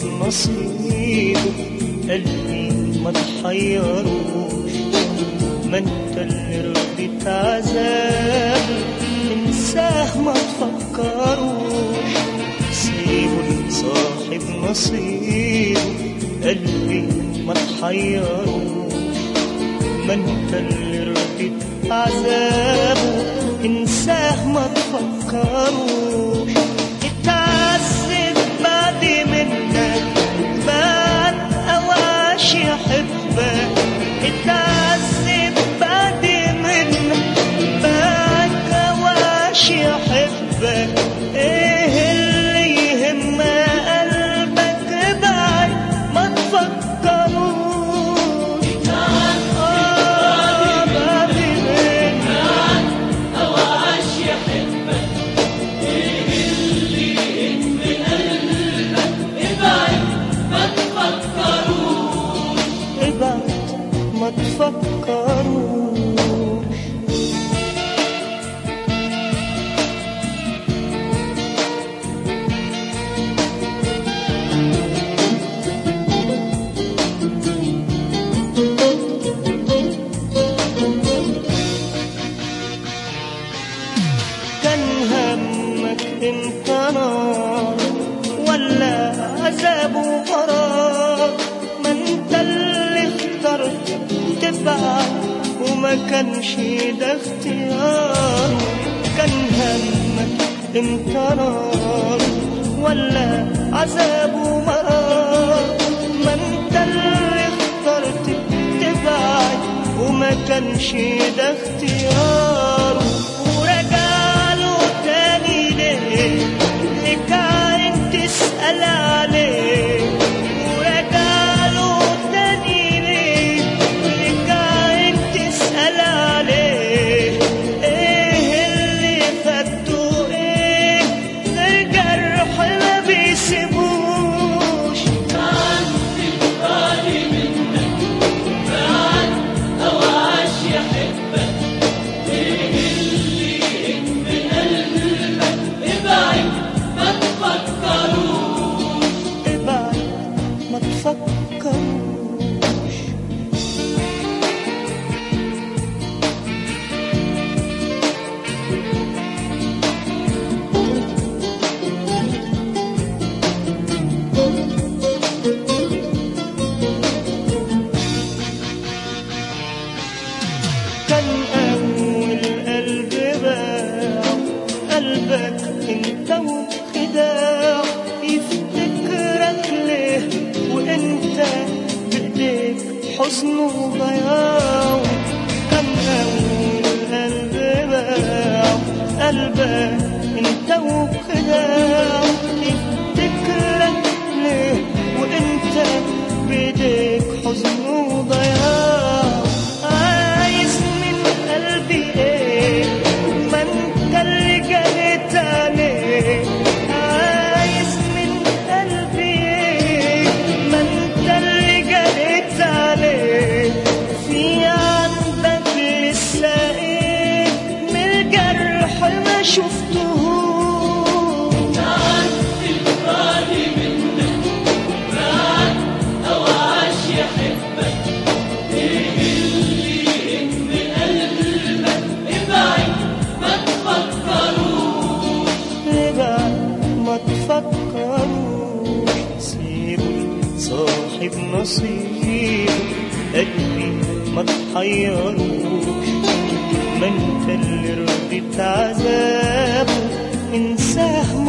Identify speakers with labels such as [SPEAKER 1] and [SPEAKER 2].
[SPEAKER 1] نصيبه قلبي ما تحيروش ما انت اللي رضيت عذاب انساه ما تفكروش سيبه لصاحب نصيبه قلبي ما تحيروش ما انت اللي رضيت عذابه انساه ما تفكروش اتعذب بعد منك بعد أواش يحبك اتعذب بعد منك بعد أواش يحبك ايه اللي يهم قلبك بعد ما تفكروش آه بعد منك ابعد ما تفكروش كان همك انت نار ولا عذاب وقرار ما انت اللي اخترت تبعد وما كانش ده اختيار كان همك انت نار ولا عذاب ومرار ما انت اللي اخترت تبعد وما كانش ده اختيار ورجع له تاني ليه اللي كان تسأل عليه ورجع له تاني ليه اللي كان تسأل عليه ايه اللي فاتوا ايه الجرح ما بيسيبوش ابعد ما تفكروش كان أول قلب باع قلبك انت وخداع يفتكرك ليه وانت بايديك حزن وضياع كان أول قلب باع قلبك انت وخداع يفتكرك ليه وانت بايديك حزن وضياع عايز من قلبي ايه ما انت اللي جريت عليه عايز من قلبي ايه ما انت اللي جريت عليه في عندك لسه ايه من الجرح ما شفتهوش ابعد ما تفكروش سيبوا صاحب نصيب قلبي ما تحيروش ما انت اللي رضيت عذابه انساه